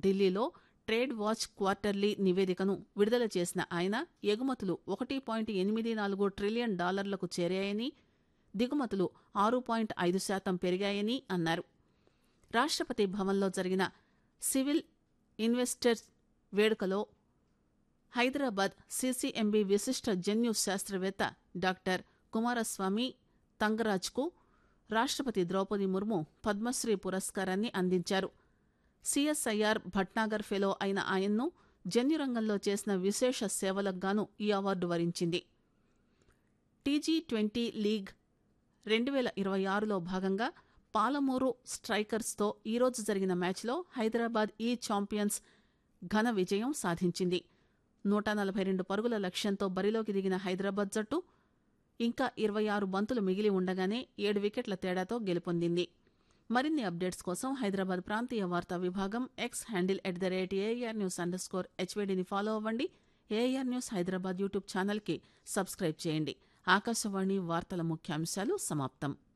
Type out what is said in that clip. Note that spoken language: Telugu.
ఢిల్లీలో ట్రేడ్ వాచ్ క్వార్టర్లీ నివేదికను విడుదల చేసిన ఆయన ఎగుమతులు ఒకటి పాయింట్ ఎనిమిది నాలుగు ట్రిలియన్ డాలర్లకు చేరాయని దిగుమతులు ఆరు పాయింట్ ఐదు శాతం పెరిగాయని అన్నారు రాష్ట్రపతి భవన్లో జరిగిన సివిల్ ఇన్వెస్టర్స్ వేడుకలో హైదరాబాద్ సీసీఎంబీ విశిష్ట జన్యు శాస్త్రవేత్త డాక్టర్ కుమారస్వామి తంగరాజ్కు రాష్ట్రపతి ద్రౌపది ముర్ము పద్మశ్రీ పురస్కారాన్ని అందించారు సిఎస్ఐఆర్ భట్నాగర్ ఫెలో అయిన ఆయన్ను జన్యు రంగంలో చేసిన విశేష సేవలకు గాను ఈ అవార్డు వరించింది టీజీ ట్వంటీ లీగ్ రెండు వేల ఇరవై ఆరులో భాగంగా పాలమూరు స్ట్రైకర్స్తో ఈరోజు జరిగిన మ్యాచ్లో హైదరాబాద్ ఈ ఛాంపియన్స్ ఘన విజయం సాధించింది నూట నలభై రెండు పరుగుల లక్ష్యంతో బరిలోకి దిగిన హైదరాబాద్ జట్టు ఇంకా ఇరవై ఆరు బంతులు మిగిలి ఉండగానే ఏడు వికెట్ల తేడాతో గెలుపొందింది మరిన్ని అప్డేట్స్ కోసం హైదరాబాద్ ప్రాంతీయ వార్తా విభాగం X handle at the rate AIR news underscore హెచ్వేడిని ఫాలో అవ్వండి ఏఆర్ న్యూస్ హైదరాబాద్ యూట్యూబ్ ఛానల్కి సబ్స్క్రైబ్ చేయండి ఆకాశవాణి వార్తల ముఖ్యాంశాలు సమాప్తం